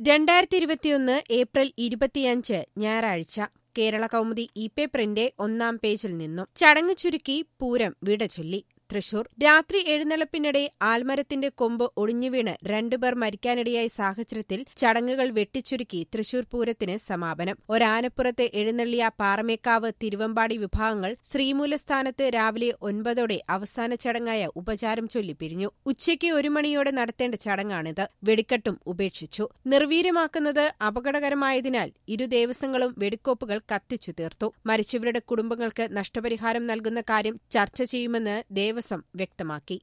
രണ്ടായിരത്തി ഇരുപത്തിയൊന്ന് ഏപ്രിൽ ഇരുപത്തിയഞ്ച് ഞായറാഴ്ച കേരള കൗമുദി ഇ പേപ്പറിന്റെ ഒന്നാം പേജിൽ നിന്നും ചടങ്ങ് ചുരുക്കി പൂരം വിട ചൊല്ലി തൃശൂർ രാത്രി എഴുന്നള്ളപ്പിനിടെ ആൽമരത്തിന്റെ കൊമ്പ് ഒടിഞ്ഞുവീണ് രണ്ടുപേർ മരിക്കാനിടയായ സാഹചര്യത്തിൽ ചടങ്ങുകൾ വെട്ടിച്ചുരുക്കി തൃശൂർ പൂരത്തിന് സമാപനം ഒരാനപ്പുറത്ത് എഴുന്നള്ളിയ പാറമേക്കാവ് തിരുവമ്പാടി വിഭാഗങ്ങൾ ശ്രീമൂലസ്ഥാനത്ത് രാവിലെ ഒൻപതോടെ അവസാന ചടങ്ങായ ഉപചാരം ചൊല്ലി പിരിഞ്ഞു ഉച്ചയ്ക്ക് ഒരു മണിയോടെ നടത്തേണ്ട ചടങ്ങാണിത് വെടിക്കെട്ടും ഉപേക്ഷിച്ചു നിർവീര്യമാക്കുന്നത് അപകടകരമായതിനാൽ ഇരു ദേവസ്വങ്ങളും വെടിക്കോപ്പുകൾ കത്തിച്ചു തീർത്തു മരിച്ചവരുടെ കുടുംബങ്ങൾക്ക് നഷ്ടപരിഹാരം നൽകുന്ന കാര്യം ചർച്ച ചെയ്യുമെന്ന് ദേവസ്വം വ്യക്തമാക്കി